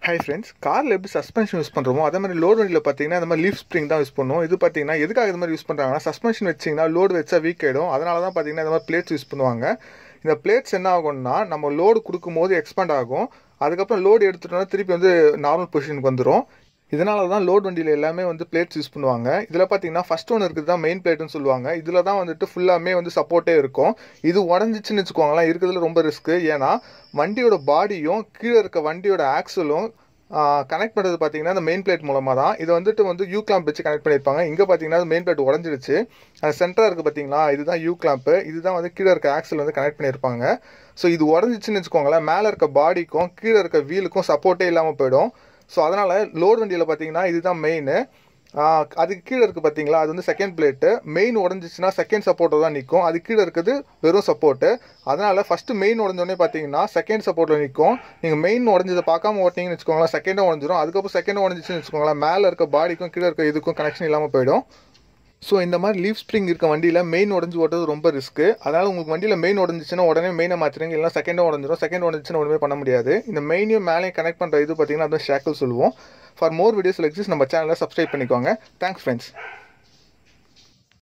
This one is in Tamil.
ஹை ஃப்ரெண்ட்ஸ் காரில் எப்படி சஸ்பென்ஷன் யூஸ் பண்ணுறோமோ அதே மாதிரி லோடு வண்டியில் பார்த்தீங்கன்னா இந்த மாதிரி லீஃப் ஸ்ப்ரிங் தான் யூஸ் பண்ணுவோம் இது பார்த்தீங்கன்னா எதுக்காக இது மாதிரி யூஸ் பண்ணுறாங்கன்னா சஸ்பென்ஷன் வச்சிங்கன்னா லோடு வச்சா வீக் ஆகிடும் அதனால தான் பார்த்தீங்கன்னா இந்த மாதிரி பிளேட்ஸ் யூஸ் பண்ணுவாங்க இந்த பிளேட்ஸ் என்ன ஆகும்னா நம்ம லோடு கொடுக்கும்போது எக்ஸ்பேண்ட் ஆகும் அதுக்கப்புறம் லோடு எடுத்துட்டோம்னா திருப்பி வந்து நார்மல் பொசிஷனுக்கு வந்துடும் இதனால தான் லோட் வண்டியில் எல்லாமே வந்து பிளேட்ஸ் யூஸ் பண்ணுவாங்க இதில் பார்த்தீங்கன்னா ஃபர்ஸ்ட் ஒன்று இருக்குது தான் மெயின் பிளேட்னு சொல்லுவாங்க இதில் தான் வந்துட்டு ஃபுல்லாமே வந்து சப்போர்ட்டே இருக்கும் இது உடஞ்சிச்சுன்னு வச்சுக்கோங்களேன் இருக்கிறதுல ரொம்ப ரிஸ்க்கு ஏன்னா வண்டியோட பாடியும் கீழே இருக்க வண்டியோட ஆக்சலும் கனெக்ட் பண்ணுறது பார்த்தீங்கன்னா இந்த மெயின் பிளேட் மூலமாக தான் இதை வந்துட்டு வந்து யூ கிளாம்ப் வச்சு கனெக்ட் பண்ணியிருப்பாங்க இங்கே பார்த்தீங்கன்னா மெயின் பிளேட் உடஞ்சிருச்சு அது சென்டராக இருக்குது பார்த்தீங்களா இதுதான் யூ கிளாம்ப்பு இதுதான் வந்து கீழே இருக்க ஆக்சல் வந்து கனெக்ட் பண்ணியிருப்பாங்க ஸோ இது உடஞ்சிச்சுன்னு வச்சுக்கோங்களேன் மேலே இருக்க பாடிக்கும் கீழே இருக்க வீலுக்கும் சப்போர்ட்டே இல்லாமல் போயிடும் ஸோ அதனால் லோட் வண்டியில் பார்த்தீங்கன்னா இதுதான் மெயின் அதுக்கு கீழே இருக்குது பார்த்தீங்களா அது வந்து செகண்ட் பிளேட்டு மெயின் உடஞ்சிச்சுன்னா செகண்ட் சப்போர்ட்டை தான் நிற்கும் அது கீழே இருக்குது வெறும் சப்போர்ட்டு அதனால் ஃபஸ்ட்டு மெயின் உடஞ்சோடனே பார்த்தீங்கன்னா செகண்ட் சப்போர்ட்டில் நிற்கும் நீங்கள் மெயின் உடஞ்சதை பார்க்காம ஓட்டிங்கன்னு வச்சுக்கோங்களேன் செகண்டும் உடஞ்சிரும் அதுக்கப்புறம் செகண்ட் உடஞ்சிச்சுன்னு வச்சுக்கோங்களேன் மேலே இருக்க பாடிக்கும் கீழே இருக்க இதுக்கும் கனெக்ஷன் இல்லாமல் போயிடும் ஸோ இந்த மாதிரி லீவ் ஸ்ப்ரிங் இருக்க வண்டியில் மெயின் உடஞ்சி ஓட்டுறது ரொம்ப ரிஸ்க்கு அதனால் உங்களுக்கு வண்டியில் மெயின் உடஞ்சிச்சுன்னா உடனே மெயினை மாற்றிடுங்க இல்லை செகண்டும் உடஞ்சிரும் செகண்ட் உடஞ்சிச்சுன்னா ஒன்றுமே பண்ண முடியாது இந்த மெயினையும் மேலேயும் கனெக்ட் பண்ணுற இது பார்த்தீங்கன்னா அதுவும் ஷேக்கிள் சொல்லுவோம் ஃபார் மோர் வீடியோஸ் லைக் நம்ம சேனலை சப்ஸ்கிரைப் பண்ணிக்கோங்க தேங்க்ஸ் ஃப்ரெண்ட்ஸ்